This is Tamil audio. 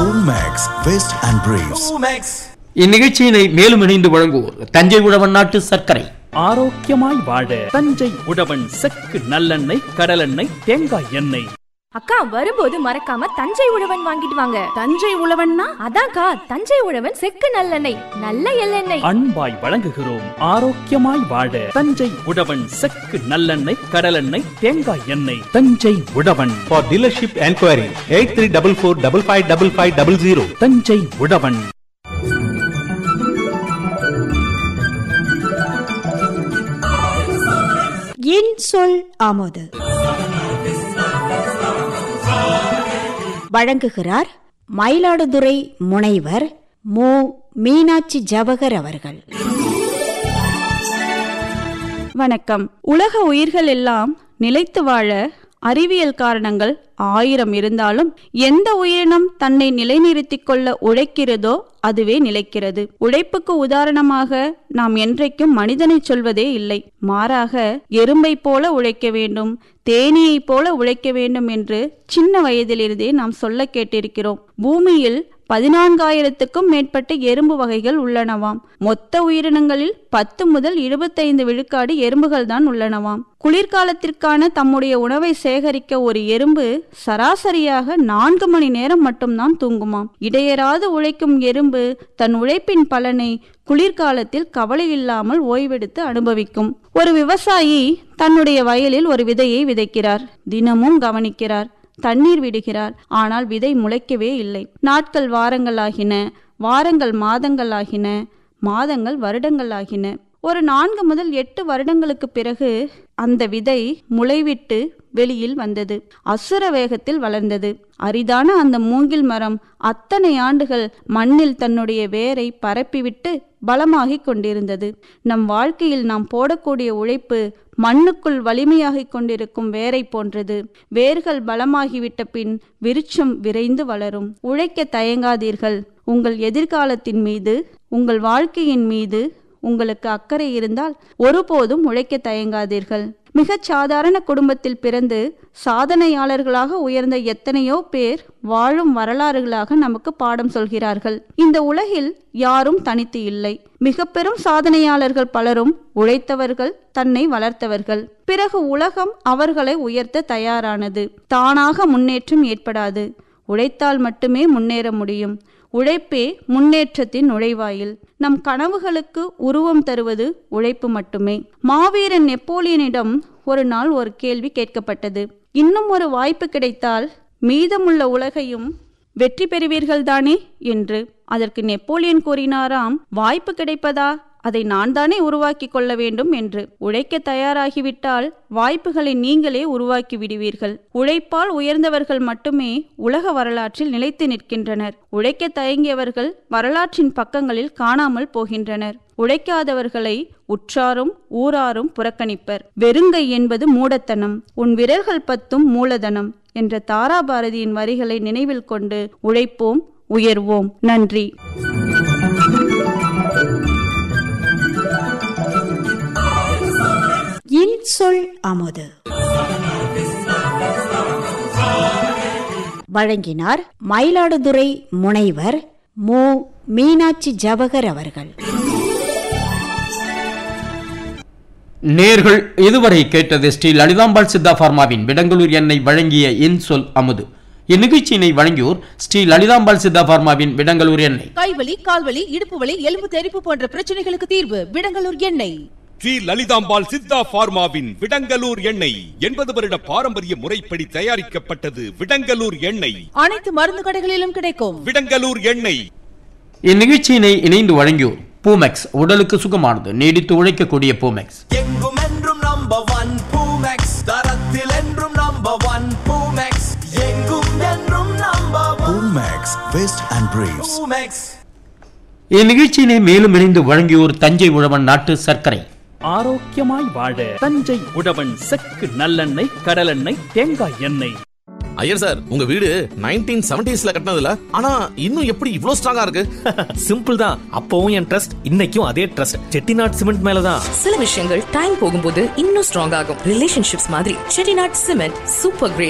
Max Vest and Briefs. இந்நிகழ்ச்சியினை மேலும் இணைந்து வழங்குவோர் தஞ்சை உழவன் நாட்டு சர்க்கரை ஆரோக்கியமாய் வாழ தஞ்சை உழவன் செக்கு நல்லெண்ணெய் கடலெண்ணெய் தேங்காய் எண்ணெய் அக்கா வரும்போது மறக்காம தஞ்சை உழவன் வாங்கிட்டு வாங்க தஞ்சை உழவன்னா அதான்க்கா தஞ்சை உழவன் செக்கு நல்லெண்ணெய் நல்ல எள்ளெண்ணெய் அன்பாய் வழங்குகிறோம் ஆரோக்கியமாய் வாழ தஞ்சை உழவன் செக்கு நல்லெண்ணெய் கடலெண்ணெய் தேங்காய் எண்ணெய் தஞ்சை உழவன் For dealership enquiry, 8344555500. தஞ்சை உழவன் என் சொல் ஆமோது வழங்குகிறார் மயிலாடுதுறை முனைவர் மு மீனாட்சி ஜவகர் அவர்கள் வணக்கம் உலக உயிர்கள் எல்லாம் நிலைத்து வாழ அறிவியல் காரணங்கள் ஆயிரம் இருந்தாலும் எந்த உயிரினம் தன்னை நிலைநிறுத்திக் கொள்ள உழைக்கிறதோ அதுவே நிலைக்கிறது உழைப்புக்கு உதாரணமாக நாம் என்றைக்கும் மனிதனை சொல்வதே இல்லை மாறாக எறும்பை போல உழைக்க வேண்டும் தேனீயைப் போல உழைக்க வேண்டும் என்று சின்ன வயதிலிருந்தே நாம் சொல்ல கேட்டிருக்கிறோம் பூமியில் பதினான்காயிரத்துக்கும் மேற்பட்ட எறும்பு வகைகள் உள்ளனவாம் மொத்த உயிரினங்களில் பத்து முதல் இருபத்தைந்து விழுக்காடு எறும்புகள் தான் உள்ளனவாம் குளிர்காலத்திற்கான தம்முடைய உணவை சேகரிக்க ஒரு எறும்பு சராசரியாக நான்கு மணி நேரம் மட்டும்தான் தூங்குமாம் இடையராது உழைக்கும் எறும்பு தன் உழைப்பின் பலனை குளிர்காலத்தில் கவலை இல்லாமல் ஓய்வெடுத்து அனுபவிக்கும் ஒரு விவசாயி தன்னுடைய வயலில் ஒரு விதையை விதைக்கிறார் தினமும் கவனிக்கிறார் தண்ணீர் விடுகிறார் ஆனால் விதை முளைக்கவே இல்லை நாட்கள் வாரங்களாகின வாரங்கள் மாதங்களாகின மாதங்கள் வருடங்களாகின ஒரு நான்கு முதல் எட்டு வருடங்களுக்கு பிறகு அந்த விதை முளைவிட்டு வெளியில் வந்தது அசுர வேகத்தில் வளர்ந்தது அரிதான அந்த மூங்கில் மரம் அத்தனை ஆண்டுகள் மண்ணில் தன்னுடைய வேரை பரப்பிவிட்டு பலமாகிக் கொண்டிருந்தது நம் வாழ்க்கையில் நாம் போடக்கூடிய உழைப்பு மண்ணுக்குள் வலிமையாகிக் கொண்டிருக்கும் வேரை போன்றது வேர்கள் பலமாகிவிட்ட பின் விருட்சம் விரைந்து வளரும் உழைக்க தயங்காதீர்கள் உங்கள் எதிர்காலத்தின் மீது உங்கள் வாழ்க்கையின் மீது உங்களுக்கு அக்கறை இருந்தால் ஒருபோதும் உழைக்க தயங்காதீர்கள் மிகச் சாதாரண குடும்பத்தில் பிறந்து சாதனையாளர்களாக உயர்ந்த எத்தனையோ பேர் வாழும் வரலாறுகளாக நமக்கு பாடம் சொல்கிறார்கள் இந்த உலகில் யாரும் தனித்து இல்லை மிக பெரும் சாதனையாளர்கள் பலரும் உழைத்தவர்கள் தன்னை வளர்த்தவர்கள் பிறகு உலகம் அவர்களை உயர்த்த தயாரானது தானாக முன்னேற்றம் ஏற்படாது உழைத்தால் மட்டுமே முன்னேற முடியும் உழைப்பே முன்னேற்றத்தின் நுழைவாயில் நம் கனவுகளுக்கு உருவம் தருவது உழைப்பு மட்டுமே மாவீரன் நெப்போலியனிடம் ஒரு நாள் ஒரு கேள்வி கேட்கப்பட்டது இன்னும் ஒரு வாய்ப்பு கிடைத்தால் மீதமுள்ள உலகையும் வெற்றி பெறுவீர்கள்தானே என்று அதற்கு நெப்போலியன் கூறினாராம் வாய்ப்பு கிடைப்பதா அதை நான் தானே உருவாக்கி கொள்ள வேண்டும் என்று உழைக்க தயாராகிவிட்டால் வாய்ப்புகளை நீங்களே உருவாக்கி விடுவீர்கள் உழைப்பால் உயர்ந்தவர்கள் மட்டுமே உலக வரலாற்றில் நிலைத்து நிற்கின்றனர் உழைக்க தயங்கியவர்கள் வரலாற்றின் பக்கங்களில் காணாமல் போகின்றனர் உழைக்காதவர்களை உற்றாரும் ஊராரும் புறக்கணிப்பர் வெறுங்கை என்பது மூடத்தனம் உன் விரல்கள் பத்தும் மூலதனம் என்ற தாரா பாரதியின் வரிகளை நினைவில் கொண்டு உழைப்போம் உயர்வோம் நன்றி என் சொல் ஆமோது வழங்கினார் மயிலாடுதுறை முனைவர் மு மீனாட்சி ஜவகர் அவர்கள் நேர்கள் இதுவரை கேட்டது ஸ்ரீ லலிதாம்பாள் சித்தா பார்மாவின் விடங்கலூர் எண்ணெய் வழங்கிய இன் சொல் அமுது இந்நிகழ்ச்சியினை வழங்கியோர் ஸ்ரீ லலிதாம்பாள் சித்தா பார்மாவின் விடங்கலூர் எண்ணெய் கைவலி கால்வலி இடுப்பு வலி எலும்பு தெறிப்பு போன்ற பிரச்சனைகளுக்கு தீர்வு விடங்கலூர் எண்ணெய் ஸ்ரீ லலிதாம்பாள் சித்தா பார்மாவின் விடங்கலூர் எண்ணெய் எண்பது வருட பாரம்பரிய முறைப்படி தயாரிக்கப்பட்டது விடங்கலூர் எண்ணெய் அனைத்து மருந்து கடைகளிலும் கிடைக்கும் விடங்கலூர் எண்ணெய் இந்நிகழ்ச்சியினை இணைந்து வழங்கியோர் பூமெக்ஸ் உடலுக்கு சுகமானது நீடித்து உழைக்கக்கூடிய பூமெக்ஸ் எங்கும் என்றும் நம்பர் ஒன் பூமெக்ஸ் தரத்தில் என்றும் நம்பர் ஒன் பூமெக்ஸ் எங்கும் என்றும் number Boomex vest and briefs Boomex இந்நிகழ்ச்சியினை மேலும் இணைந்து வழங்கியோர் தஞ்சை உழவன் நாட்டு சர்க்கரை ஆரோக்கியமாய் வாழ தஞ்சை உழவன் செக்கு நல்லெண்ணெய் கடலெண்ணெய் தேங்காய் எண்ணெய் ஐயர் சார் உங்க வீடு நைன்டீன் செவன்டிஸ்ல கட்டினதுல ஆனா இன்னும் எப்படி இவ்ளோ ஸ்ட்ராங்கா இருக்கு சிம்பிள் தான் அப்பவும் என் ட்ரஸ்ட் இன்னைக்கும் அதே ட்ரஸ்ட் செட்டிநாட் சிமெண்ட் மேலதான் சில விஷயங்கள் டைம் போகும்போது இன்னும் ஸ்ட்ராங் ஆகும் ரிலேஷன்ஷிப்ஸ் மாதிரி செட்டிநாட் சிமெண்ட் சூப்பர் கிரேட்